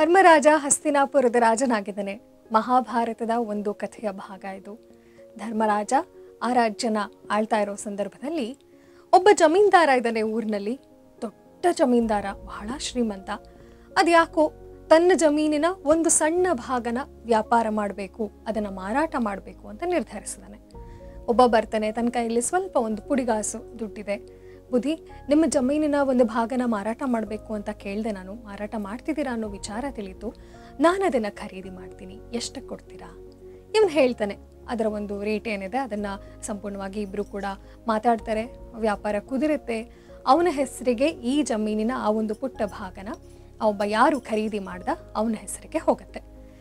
ಧರ್ಮರಾಜ ಹಸ್ತಿನಾಪುರದ ರಾಜನಾಗಿದ್ದಾನೆ ಮಹಾಭಾರತದ ಒಂದು ಕಥೆಯ ಭಾಗ ಇದು ಧರ್ಮರಾಜ ಆ ರಾಜ್ಯನ ಆಳ್ತಾ ಇರೋ ಸಂದರ್ಭದಲ್ಲಿ ಒಬ್ಬ ಜಮೀನ್ದಾರ ಇದ್ದಾನೆ ಊರಿನಲ್ಲಿ ದೊಡ್ಡ ಜಮೀನ್ದಾರ ಬಹಳ ಶ್ರೀಮಂತ ಅದ್ಯಾಕೋ ತನ್ನ ಜಮೀನಿನ ಒಂದು ಸಣ್ಣ ಭಾಗನ ವ್ಯಾಪಾರ ಮಾಡಬೇಕು ಅದನ್ನ ಮಾರಾಟ ಮಾಡಬೇಕು ಅಂತ ನಿರ್ಧರಿಸಿದಾನೆ ಒಬ್ಬ ಬರ್ತಾನೆ ತನ್ನ ಕೈಯಲ್ಲಿ ಸ್ವಲ್ಪ ಒಂದು ಪುಡಿಗಾಸು ದುಡ್ಡಿದೆ ಬುದ್ಧಿ ನಿಮ್ಮ ಜಮೀನಿನ ಒಂದು ಭಾಗನ ಮಾರಾಟ ಮಾಡಬೇಕು ಅಂತ ಕೇಳಿದೆ ನಾನು ಮಾರಾಟ ಮಾಡ್ತಿದ್ದೀರಾ ಅನ್ನೋ ವಿಚಾರ ತಿಳಿತು ನಾನು ಅದನ್ನು ಖರೀದಿ ಮಾಡ್ತೀನಿ ಎಷ್ಟಕ್ಕೆ ಕೊಡ್ತೀರಾ ಇವನು ಹೇಳ್ತಾನೆ ಅದರ ಒಂದು ರೇಟ್ ಏನಿದೆ ಅದನ್ನು ಸಂಪೂರ್ಣವಾಗಿ ಇಬ್ಬರು ಕೂಡ ಮಾತಾಡ್ತಾರೆ ವ್ಯಾಪಾರ ಕುದುರುತ್ತೆ ಅವನ ಹೆಸರಿಗೆ ಈ ಜಮೀನಿನ ಆ ಒಂದು ಪುಟ್ಟ ಭಾಗನ ಆ ಒಬ್ಬ ಯಾರು ಖರೀದಿ ಮಾಡ್ದ ಅವನ ಹೆಸರಿಗೆ ಹೋಗುತ್ತೆ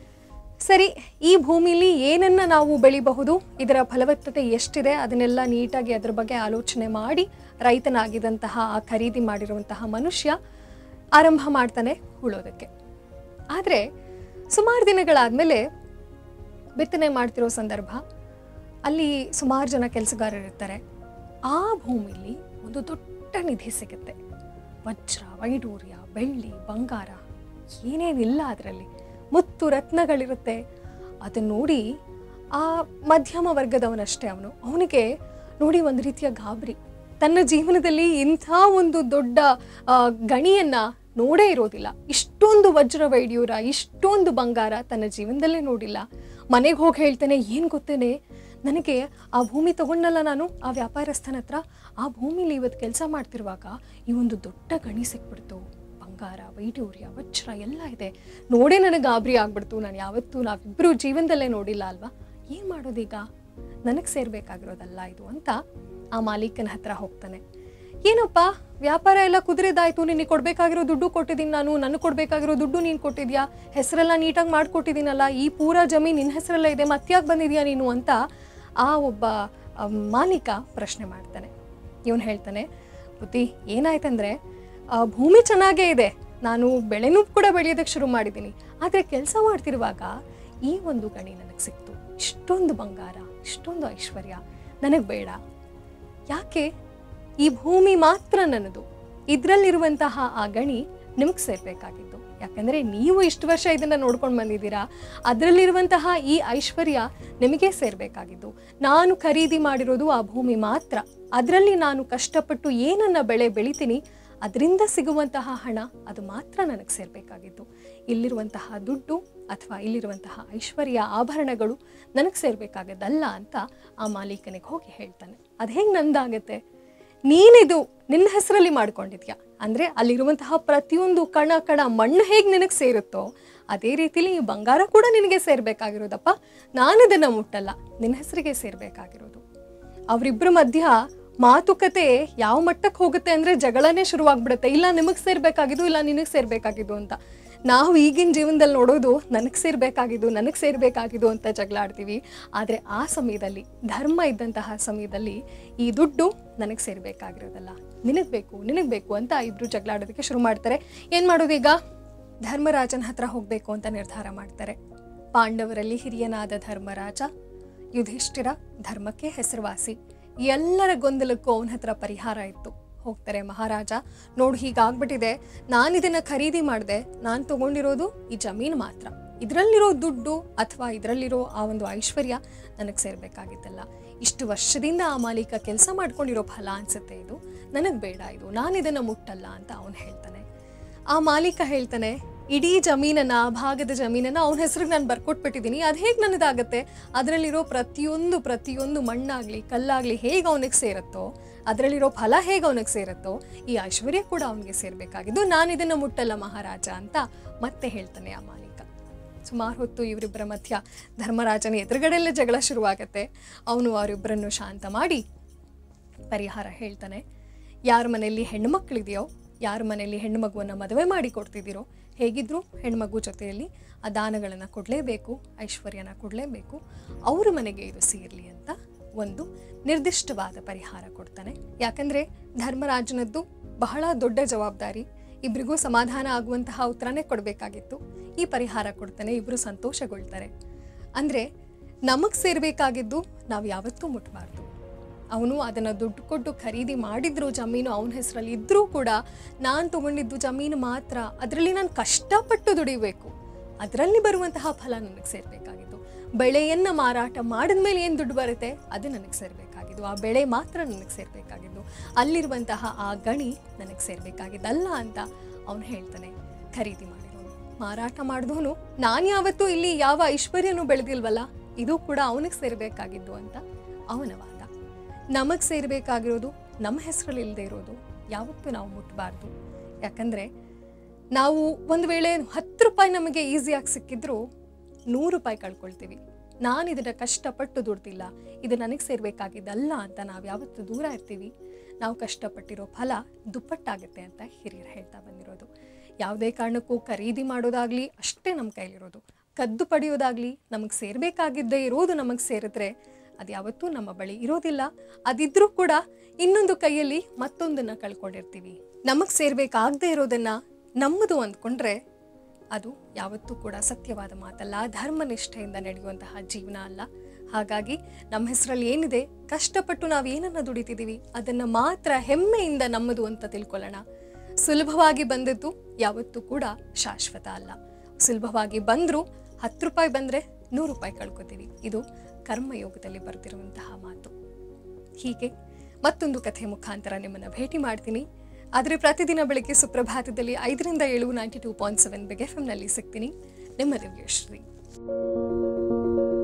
ಸರಿ ಈ ಭೂಮಿಲಿ ಏನನ್ನ ನಾವು ಬೆಳಿಬಹುದು ಇದರ ಫಲವತ್ತತೆ ಎಷ್ಟಿದೆ ಅದನ್ನೆಲ್ಲ ನೀಟಾಗಿ ಅದ್ರ ಬಗ್ಗೆ ಆಲೋಚನೆ ಮಾಡಿ ರೈತನಾಗಿದ್ದಂತಹ ಆ ಖರೀದಿ ಮಾಡಿರುವಂತಹ ಮನುಷ್ಯ ಆರಂಭ ಮಾಡ್ತಾನೆ ಉಳೋದಕ್ಕೆ ಆದರೆ ಸುಮಾರು ದಿನಗಳಾದಮೇಲೆ ಬಿತ್ತನೆ ಮಾಡ್ತಿರೋ ಸಂದರ್ಭ ಅಲ್ಲಿ ಸುಮಾರು ಜನ ಕೆಲಸಗಾರರಿರ್ತಾರೆ ಆ ಭೂಮಿಲಿ ಒಂದು ದೊಡ್ಡ ನಿಧಿ ಸಿಗುತ್ತೆ ವಜ್ರ ವೈಡೂರ್ಯ ಬೆಳ್ಳಿ ಬಂಗಾರ ಏನೇನಿಲ್ಲ ಅದರಲ್ಲಿ ಮುತ್ತು ರತ್ನಗಳಿರುತ್ತೆ ಅದನ್ನ ನೋಡಿ ಆ ಮಧ್ಯಮ ವರ್ಗದವನಷ್ಟೇ ಅವನು ಅವನಿಗೆ ನೋಡಿ ಒಂದು ರೀತಿಯ ಗಾಬರಿ ತನ್ನ ಜೀವನದಲ್ಲಿ ಇಂಥ ಒಂದು ದೊಡ್ಡ ಆ, ಗಣಿಯನ್ನ ನೋಡೇ ಇರೋದಿಲ್ಲ ಇಷ್ಟೊಂದು ವಜ್ರ ವೈಡ್ಯೂರ ಇಷ್ಟೊಂದು ಬಂಗಾರ ತನ್ನ ಜೀವನದಲ್ಲೇ ನೋಡಿಲ್ಲ ಮನೆಗೆ ಹೋಗಿ ಹೇಳ್ತೇನೆ ಏನು ಗೊತ್ತೇನೆ ನನಗೆ ಆ ಭೂಮಿ ತಗೊಂಡಲ್ಲ ನಾನು ಆ ವ್ಯಾಪಾರಸ್ಥನ ಹತ್ರ ಆ ಭೂಮಿಲಿ ಇವತ್ತು ಕೆಲಸ ಮಾಡ್ತಿರುವಾಗ ಈ ಒಂದು ದೊಡ್ಡ ಗಣಿ ಸಿಕ್ಬಿಡ್ತು ಬಂಗಾರ ವೈಡೂರ್ಯ ವಜ್ರ ಎಲ್ಲ ಇದೆ ನೋಡೇ ನನಗೆ ಗಾಬರಿ ಆಗ್ಬಿಡ್ತು ನಾನು ಯಾವತ್ತೂ ನಾವಿಬ್ಬರು ಜೀವನದಲ್ಲೇ ನೋಡಿಲ್ಲ ಅಲ್ವಾ ಏನು ಮಾಡೋದೀಗ ನನಗೆ ಸೇರ್ಬೇಕಾಗಿರೋದಲ್ಲ ಇದು ಅಂತ ಆ ಮಾಲೀಕನ ಹತ್ರ ಹೋಗ್ತಾನೆ ಏನಪ್ಪ ವ್ಯಾಪಾರ ಎಲ್ಲ ಕುದುರೆದಾಯ್ತು ನಿನಗೆ ಕೊಡ್ಬೇಕಾಗಿರೋ ದುಡ್ಡು ಕೊಟ್ಟಿದ್ದೀನಿ ನಾನು ನನಗೆ ಕೊಡ್ಬೇಕಾಗಿರೋ ದುಡ್ಡು ನೀನು ಕೊಟ್ಟಿದ್ಯಾ ಹೆಸರೆಲ್ಲ ನೀಟಾಗಿ ಮಾಡ್ಕೊಟ್ಟಿದ್ದೀನಲ್ಲ ಈ ಪೂರಾ ಜಮೀನು ನಿನ್ನ ಹೆಸರೆಲ್ಲ ಇದೆ ಮತ್ತ್ಯಾಕೆ ಬಂದಿದ್ಯಾ ನೀನು ಅಂತ ಆ ಒಬ್ಬ ಆ, ಮಾಲೀಕ ಪ್ರಶ್ನೆ ಮಾಡ್ತಾನೆ ಇವನು ಹೇಳ್ತಾನೆ ಬುದ್ಧಿ ಏನಾಯ್ತಂದ್ರೆ ಆ, ಭೂಮಿ ಚೆನ್ನಾಗೇ ಇದೆ ನಾನು ಬೆಳೆನೂ ಕೂಡ ಬೆಳೆಯೋದಕ್ಕೆ ಶುರು ಮಾಡಿದ್ದೀನಿ ಆದರೆ ಕೆಲಸ ಮಾಡ್ತಿರುವಾಗ ಈ ಒಂದು ಗಣಿ ನನಗೆ ಸಿಕ್ತು ಇಷ್ಟೊಂದು ಬಂಗಾರ ಇಷ್ಟೊಂದು ಐಶ್ವರ್ಯ ನನಗೆ ಬೇಡ ಯಾಕೆ ಈ ಭೂಮಿ ಮಾತ್ರ ನನ್ನದು ಇದರಲ್ಲಿರುವಂತಹ ಆ ಗಣಿ ನಿಮಗೆ ಸೇರ್ಬೇಕಾಗಿದ್ದು ಯಾಕಂದ್ರೆ ನೀವು ಇಷ್ಟು ವರ್ಷ ಇದನ್ನ ನೋಡ್ಕೊಂಡು ಬಂದಿದ್ದೀರಾ ಅದರಲ್ಲಿರುವಂತಹ ಈ ಐಶ್ವರ್ಯ ನಿಮಗೆ ಸೇರ್ಬೇಕಾಗಿದ್ದು ನಾನು ಖರೀದಿ ಮಾಡಿರೋದು ಆ ಭೂಮಿ ಮಾತ್ರ ಅದರಲ್ಲಿ ನಾನು ಕಷ್ಟಪಟ್ಟು ಏನನ್ನ ಬೆಳೆ ಬೆಳಿತೀನಿ ಅದರಿಂದ ಸಿಗುವಂತಹ ಹಣ ಅದು ಮಾತ್ರ ನನಗೆ ಸೇರ್ಬೇಕಾಗಿದ್ದು ಇಲ್ಲಿರುವಂತಹ ದುಡ್ಡು ಅಥವಾ ಇಲ್ಲಿರುವಂತಹ ಐಶ್ವರ್ಯ ಆಭರಣಗಳು ನನಗೆ ಸೇರ್ಬೇಕಾಗದಲ್ಲ ಅಂತ ಆ ಮಾಲೀಕನಿಗೆ ಹೋಗಿ ಹೇಳ್ತಾನೆ ಅದು ಹೆಂಗೆ ನಂದಾಗತ್ತೆ ನೀನಿದು ನಿನ್ನ ಹೆಸರಲ್ಲಿ ಮಾಡ್ಕೊಂಡಿದ್ಯಾ ಅಂದ್ರೆ ಅಲ್ಲಿರುವಂತಹ ಪ್ರತಿಯೊಂದು ಕಣ ಕಣ ಮಣ್ಣು ಹೇಗೆ ನಿನಗೆ ಸೇರುತ್ತೋ ಅದೇ ರೀತಿಲಿ ಈ ಬಂಗಾರ ಕೂಡ ನಿನಗೆ ಸೇರ್ಬೇಕಾಗಿರೋದಪ್ಪ ನಾನಿದನ್ನ ಮುಟ್ಟಲ್ಲ ನಿನ್ನ ಹೆಸರಿಗೆ ಸೇರ್ಬೇಕಾಗಿರೋದು ಅವರಿಬ್ಬರ ಮಧ್ಯ ಮಾತುಕತೆ ಯಾವ ಮಟ್ಟಕ್ಕೆ ಹೋಗುತ್ತೆ ಅಂದ್ರೆ ಜಗಳನೇ ಶುರುವಾಗ್ಬಿಡುತ್ತೆ ಇಲ್ಲ ನಿಮಗೆ ಸೇರ್ಬೇಕಾಗಿದ್ದು ಇಲ್ಲ ನಿನಗೆ ಸೇರ್ಬೇಕಾಗಿದ್ದು ಅಂತ ನಾವು ಈಗಿನ ಜೀವನದಲ್ಲಿ ನೋಡೋದು ನನಗೆ ಸೇರ್ಬೇಕಾಗಿದ್ದು ನನಗೆ ಸೇರ್ಬೇಕಾಗಿದ್ದು ಅಂತ ಜಗಳ ಆಡ್ತೀವಿ ಆದರೆ ಆ ಸಮಯದಲ್ಲಿ ಧರ್ಮ ಇದ್ದಂತಹ ಸಮಯದಲ್ಲಿ ಈ ದುಡ್ಡು ನನಗೆ ಸೇರ್ಬೇಕಾಗಿರೋದಲ್ಲ ನಿನಗೆ ಬೇಕು ನಿನಗೆ ಬೇಕು ಅಂತ ಇಬ್ರು ಜಗಳ ಆಡೋದಕ್ಕೆ ಶುರು ಮಾಡ್ತಾರೆ ಏನು ಮಾಡೋದು ಈಗ ಧರ್ಮರಾಜನ ಹತ್ರ ಹೋಗಬೇಕು ಅಂತ ನಿರ್ಧಾರ ಮಾಡ್ತಾರೆ ಪಾಂಡವರಲ್ಲಿ ಹಿರಿಯನಾದ ಧರ್ಮರಾಜ ಯುಧಿಷ್ಠಿರ ಧರ್ಮಕ್ಕೆ ಹೆಸರುವಾಸಿ ಎಲ್ಲರ ಗೊಂದಲಕ್ಕೂ ಅವನ ಹತ್ರ ಪರಿಹಾರ ಇತ್ತು ಹೋಗ್ತಾರೆ ಮಹಾರಾಜ ನೋಡು ಹೀಗಾಗ್ಬಿಟ್ಟಿದೆ ನಾನು ಇದನ್ನ ಖರೀದಿ ಮಾಡಿದೆ ನಾನು ತಗೊಂಡಿರೋದು ಈ ಜಮೀನು ಮಾತ್ರ ಇದರಲ್ಲಿರೋ ದುಡ್ಡು ಅಥವಾ ಇದರಲ್ಲಿರೋ ಆ ಒಂದು ಐಶ್ವರ್ಯ ನನಗೆ ಸೇರ್ಬೇಕಾಗಿತ್ತಲ್ಲ ಇಷ್ಟು ವರ್ಷದಿಂದ ಆ ಮಾಲೀಕ ಕೆಲಸ ಮಾಡ್ಕೊಂಡಿರೋ ಫಲ ಅನ್ಸುತ್ತೆ ಇದು ನನಗೆ ಬೇಡ ಇದು ನಾನು ಇದನ್ನ ಮುಟ್ಟಲ್ಲ ಅಂತ ಅವನು ಹೇಳ್ತಾನೆ ಆ ಮಾಲೀಕ ಹೇಳ್ತಾನೆ ಇಡೀ ಜಮೀನನ್ನ ಆ ಭಾಗದ ಜಮೀನನ್ನ ಅವನ ಹೆಸರಿಗೆ ನಾನು ಬರ್ಕೊಟ್ಬಿಟ್ಟಿದ್ದೀನಿ ಅದು ಹೇಗೆ ನನ್ನದಾಗತ್ತೆ ಅದರಲ್ಲಿರೋ ಪ್ರತಿಯೊಂದು ಪ್ರತಿಯೊಂದು ಮಣ್ಣಾಗ್ಲಿ ಕಲ್ಲಾಗ್ಲಿ ಹೇಗೆ ಅವನಿಗೆ ಸೇರುತ್ತೋ ಅದರಲ್ಲಿರೋ ಫಲ ಹೇಗೆ ಅವನಿಗೆ ಸೇರುತ್ತೋ ಈ ಐಶ್ವರ್ಯ ಕೂಡ ಅವನಿಗೆ ಸೇರ್ಬೇಕಾಗಿದ್ದು ನಾನು ಇದನ್ನ ಮುಟ್ಟಲ್ಲ ಮಹಾರಾಜ ಅಂತ ಮತ್ತೆ ಹೇಳ್ತಾನೆ ಆ ಮಾಲೀಕ ಸುಮಾರು ಹೊತ್ತು ಇವರಿಬ್ಬರ ಮಧ್ಯ ಧರ್ಮರಾಜನ ಎದುರುಗಡೆಯಲ್ಲೇ ಜಗಳ ಶುರುವಾಗತ್ತೆ ಅವನು ಅವರಿಬ್ಬರನ್ನು ಶಾಂತ ಮಾಡಿ ಪರಿಹಾರ ಹೇಳ್ತಾನೆ ಯಾರ ಮನೆಯಲ್ಲಿ ಹೆಣ್ಣು ಮಕ್ಕಳಿದೆಯೋ ಯಾರ ಮನೆಯಲ್ಲಿ ಹೆಣ್ಣು ಮಗುವನ್ನು ಮದುವೆ ಮಾಡಿ ಕೊಡ್ತಿದ್ದೀರೋ ಹೇಗಿದ್ರೂ ಹೆಣ್ಮಗು ಜೊತೆಯಲ್ಲಿ ಆ ದಾನಗಳನ್ನು ಕೊಡಲೇಬೇಕು ಐಶ್ವರ್ಯನ ಕೊಡಲೇಬೇಕು ಅವ್ರ ಮನೆಗೆ ಇದು ಸೇರಲಿ ಅಂತ ಒಂದು ನಿರ್ದಿಷ್ಟವಾದ ಪರಿಹಾರ ಕೊಡ್ತಾನೆ ಯಾಕಂದರೆ ಧರ್ಮರಾಜನದ್ದು ಬಹಳ ದೊಡ್ಡ ಜವಾಬ್ದಾರಿ ಇಬ್ಬರಿಗೂ ಸಮಾಧಾನ ಆಗುವಂತಹ ಉತ್ತರನೇ ಕೊಡಬೇಕಾಗಿತ್ತು ಈ ಪರಿಹಾರ ಕೊಡ್ತಾನೆ ಇಬ್ಬರು ಸಂತೋಷಗೊಳ್ತಾರೆ ಅಂದರೆ ನಮಗೆ ಸೇರಬೇಕಾಗಿದ್ದು ನಾವು ಯಾವತ್ತೂ ಮುಟ್ಟಬಾರ್ದು ಅವನು ಅದನ್ನು ದುಡ್ಡು ಕೊಟ್ಟು ಖರೀದಿ ಮಾಡಿದ್ರು ಜಮೀನು ಅವನ ಹೆಸರಲ್ಲಿ ಇದ್ರೂ ಕೂಡ ನಾನು ತಗೊಂಡಿದ್ದು ಜಮೀನು ಮಾತ್ರ ಅದರಲ್ಲಿ ನಾನು ಕಷ್ಟಪಟ್ಟು ದುಡಿಬೇಕು ಅದರಲ್ಲಿ ಬರುವಂತಹ ಫಲ ನನಗೆ ಸೇರಬೇಕಾಗಿತ್ತು ಬೆಳೆಯನ್ನ ಮಾರಾಟ ಮಾಡಿದ ಮೇಲೆ ಏನು ದುಡ್ಡು ಬರುತ್ತೆ ಅದು ನನಗೆ ಸೇರಬೇಕಾಗಿದ್ದು ಆ ಬೆಳೆ ಮಾತ್ರ ನನಗೆ ಸೇರಬೇಕಾಗಿದ್ದು ಅಲ್ಲಿರುವಂತಹ ಆ ಗಣಿ ನನಗೆ ಸೇರಬೇಕಾಗಿದ್ದಲ್ಲ ಅಂತ ಅವನು ಹೇಳ್ತಾನೆ ಖರೀದಿ ಮಾಡಿರೋನು ಮಾರಾಟ ಮಾಡಿದವನು ನಾನು ಯಾವತ್ತೂ ಇಲ್ಲಿ ಯಾವ ಐಶ್ವರ್ಯನೂ ಬೆಳೆದಿಲ್ವಲ್ಲ ಇದು ಕೂಡ ಅವನಿಗೆ ಸೇರಬೇಕಾಗಿದ್ದು ಅಂತ ಅವನ ವಾದ ನಮಗೆ ಸೇರಬೇಕಾಗಿರೋದು ನಮ್ಮ ಹೆಸರಲ್ಲಿ ಇಲ್ಲದೆ ಇರೋದು ಯಾವತ್ತೂ ನಾವು ಮುಟ್ಟಬಾರ್ದು ಯಾಕಂದರೆ ನಾವು ಒಂದು ವೇಳೆ ಹತ್ತು ರೂಪಾಯಿ ನಮಗೆ ಈಸಿಯಾಗಿ ಸಿಕ್ಕಿದ್ರು ನೂರು ರೂಪಾಯಿ ಕಳ್ಕೊಳ್ತೀವಿ ನಾನು ಇದನ್ನು ಕಷ್ಟಪಟ್ಟು ದುಡ್ದಿಲ್ಲ ಇದು ನನಗೆ ಸೇರಬೇಕಾಗಿದ್ದಲ್ಲ ಅಂತ ನಾವು ಯಾವತ್ತೂ ದೂರ ಇರ್ತೀವಿ ನಾವು ಕಷ್ಟಪಟ್ಟಿರೋ ಫಲ ದುಪ್ಪಟ್ಟಾಗುತ್ತೆ ಅಂತ ಹಿರಿಯರು ಹೇಳ್ತಾ ಬಂದಿರೋದು ಯಾವುದೇ ಕಾರಣಕ್ಕೂ ಖರೀದಿ ಮಾಡೋದಾಗ್ಲಿ ಅಷ್ಟೇ ನಮ್ಮ ಕೈಲಿರೋದು ಕದ್ದು ಪಡೆಯೋದಾಗ್ಲಿ ನಮಗೆ ಸೇರಬೇಕಾಗಿದ್ದೇ ಇರೋದು ನಮಗೆ ಸೇರಿದ್ರೆ ಅದು ಯಾವತ್ತೂ ನಮ್ಮ ಬಳಿ ಇರೋದಿಲ್ಲ ಅದಿದ್ರೂ ಕೂಡ ಇನ್ನೊಂದು ಕೈಯಲ್ಲಿ ಮತ್ತೊಂದನ್ನ ಕಳ್ಕೊಂಡಿರ್ತೀವಿ ನಮಗೆ ಸೇರ್ಬೇಕಾಗದೇ ಇರೋದನ್ನ ನಮ್ಮದು ಅಂದ್ಕೊಂಡ್ರೆ ಅದು ಯಾವತ್ತೂ ಕೂಡ ಸತ್ಯವಾದ ಮಾತಲ್ಲ ಧರ್ಮನಿಷ್ಠೆಯಿಂದ ನಡೆಯುವಂತಹ ಜೀವನ ಅಲ್ಲ ಹಾಗಾಗಿ ನಮ್ಮ ಹೆಸರಲ್ಲಿ ಏನಿದೆ ಕಷ್ಟಪಟ್ಟು ನಾವು ಏನನ್ನ ದುಡಿತಿದ್ದೀವಿ ಅದನ್ನು ಮಾತ್ರ ಹೆಮ್ಮೆಯಿಂದ ನಮ್ಮದು ಅಂತ ತಿಳ್ಕೊಳ್ಳೋಣ ಸುಲಭವಾಗಿ ಬಂದದ್ದು ಯಾವತ್ತೂ ಕೂಡ ಶಾಶ್ವತ ಅಲ್ಲ ಸುಲಭವಾಗಿ ಬಂದರೂ ಹತ್ತು ರೂಪಾಯಿ ಬಂದರೆ ನೂರು ರೂಪಾಯಿ ಕಳ್ಕೊತೀವಿ ಇದು ಕರ್ಮಯೋಗದಲ್ಲಿ ಬರೆದಿರುವಂತಹ ಮಾತು ಹೀಗೆ ಮತ್ತೊಂದು ಕಥೆ ಮುಖಾಂತರ ನಿಮ್ಮನ್ನು ಭೇಟಿ ಮಾಡ್ತೀನಿ ಆದರೆ ಪ್ರತಿದಿನ ಬೆಳಗ್ಗೆ ಸುಪ್ರಭಾತದಲ್ಲಿ ಐದರಿಂದ ಏಳು ninety two point seven big F ಎಮ್ನಲ್ಲಿ ಸಿಗ್ತೀನಿ ನಿಮ್ಮ ದಿವ್ಯಶ್ರೀ